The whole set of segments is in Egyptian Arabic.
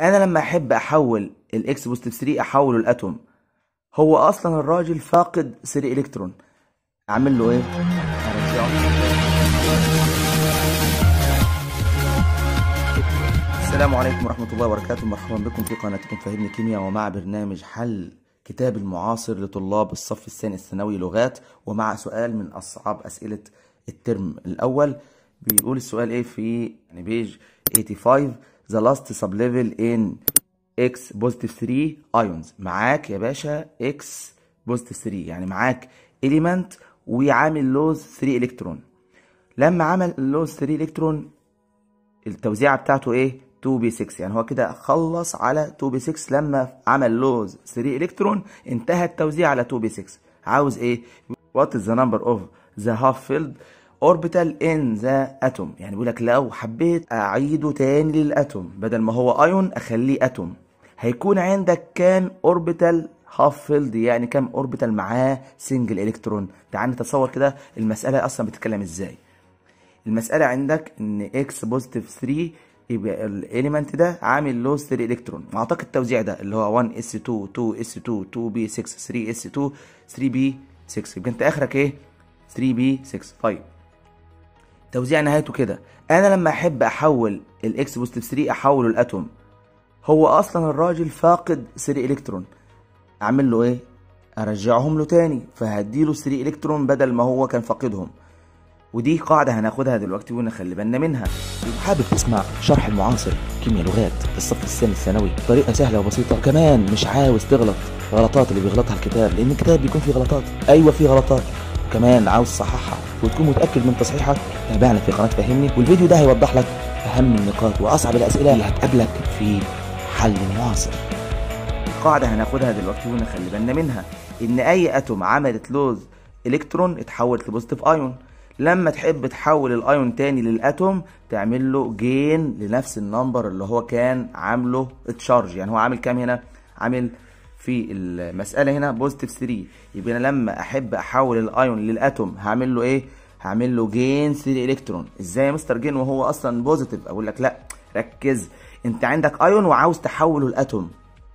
انا لما احب احول الاكس بوزيتيف 3 احوله الاتوم هو اصلا الراجل فاقد 3 الكترون اعمل له ايه أرجعه. السلام عليكم ورحمة الله وبركاته مرحبا بكم في قناتكم فهمني كيمياء ومع برنامج حل كتاب المعاصر لطلاب الصف الثاني الثانوي لغات ومع سؤال من أصعب أسئلة الترم الأول بيقول السؤال إيه في يعني بيج 85 the last sublevel in x positive 3 ions معاك يا باشا x positive 3 يعني معاك element وعامل لوز 3 الكترون لما عمل لوز 3 الكترون التوزيعه بتاعته ايه 2 بي 6 يعني هو كده خلص على 2 بي 6 لما عمل لوز 3 الكترون انتهى التوزيع على 2 بي 6 عاوز ايه وات از ذا نمبر اوف ذا هاف فيلد اوربيتال ان ذا اتوم يعني بيقول لك لو حبيت اعيده تاني للاتوم بدل ما هو ايون اخليه اتوم هيكون عندك كام اوربيتال هاف فيلد يعني كام اوربيتال معاه سنجل الكترون تعال نتصور كده المساله اصلا بتتكلم ازاي المسألة عندك إن إكس بوزيتيف 3 يبقى الإيليمنت ده عامل لوز 3 إلكترون وأعطاك التوزيع ده اللي هو 1 اس 2 2 اس 2 2 بي 6 3 اس 2 3 بي 6 يبقى أنت آخرك إيه 3 بي 6 طيب توزيع نهايته كده أنا لما أحب أحول الإكس بوزيتيف 3 أحوله الأتوم هو أصلا الراجل فاقد 3 إلكترون أعمل له إيه؟ أرجعهم له تاني فهديله 3 إلكترون بدل ما هو كان فاقدهم ودي قاعدة هناخدها دلوقتي ونخلي بالنا منها حابب تسمع شرح المعاصر كيمياء لغات الصف الثاني الثانوي بطريقه سهله وبسيطه كمان مش عاوز تغلط غلطات اللي بيغلطها الكتاب لان الكتاب بيكون فيه غلطات ايوه فيه غلطات كمان عاوز تصححها وتكون متاكد من تصحيحها تابعنا في قناه فهمني والفيديو ده هيوضح لك اهم النقاط واصعب الاسئله اللي هتقابلك في حل المعاصر قاعدة هناخدها دلوقتي ونخلي بالنا منها إن أي أتوم عملت لوز إلكترون اتحولت لبوزيتيف أيون لما تحب تحول الأيون تاني للأتوم تعمل له جين لنفس النمبر اللي هو كان عامله تشارج يعني هو عامل كام هنا؟ عامل في المسألة هنا بوزيتيف 3 يبقى أنا لما أحب أحول الأيون للأتوم هعمل له إيه؟ هعمل له جين 3 إلكترون إزاي يا مستر جين وهو أصلا بوزيتيف أقول لك لأ ركز أنت عندك أيون وعاوز تحوله لأتوم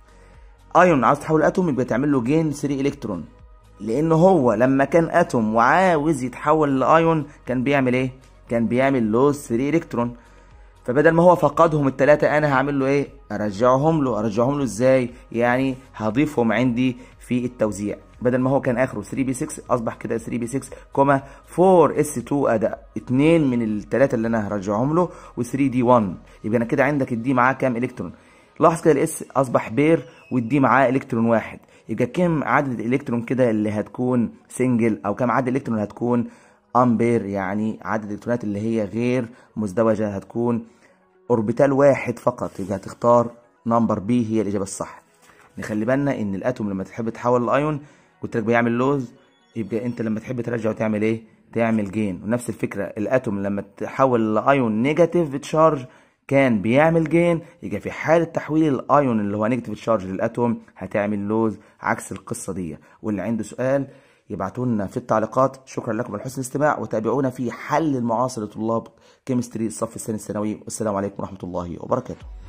ايون عاوز تحول اتوم يبقى تعمل له جين 3 الكترون لان هو لما كان اتوم وعاوز يتحول لايون كان بيعمل ايه كان بيعمل لوز 3 الكترون فبدل ما هو فقدهم الثلاثه انا هعمل له ايه ارجعهم له ارجعهم له ازاي يعني هضيفهم عندي في التوزيع بدل ما هو كان اخره 3 بي 6 اصبح كده 3 بي 6 كوما 4 اس 2 اداء اتنين من الثلاثه اللي انا هرجعهم له و3 دي 1 يبقى انا كده عندك الدي معاه كام الكترون لاحظ كده الاس اصبح بير والدي معاه الكترون واحد يبقى كم عدد الالكترون كده اللي هتكون سنجل او كم عدد الالكترون اللي هتكون امبير يعني عدد الالكترونات اللي هي غير مزدوجه هتكون اوربيتال واحد فقط يبقى هتختار نمبر بي هي الاجابه الصح نخلي بالنا ان الاتوم لما تحب تحول الايون قلت لك بيعمل لوز يبقى انت لما تحب ترجعه تعمل ايه تعمل جين ونفس الفكره الاتوم لما تحول لايون نيجاتيف تشارج كان بيعمل جين يبقى في حالة تحويل الايون اللي هو نيجاتيف تشارج للاتوم هتعمل لوز عكس القصة دي واللي عنده سؤال يبعتوا لنا في التعليقات شكرا لكم على حسن الاستماع وتابعونا في حل المعاصر لطلاب كيمستري الصف الثاني الثانوي والسلام عليكم ورحمة الله وبركاته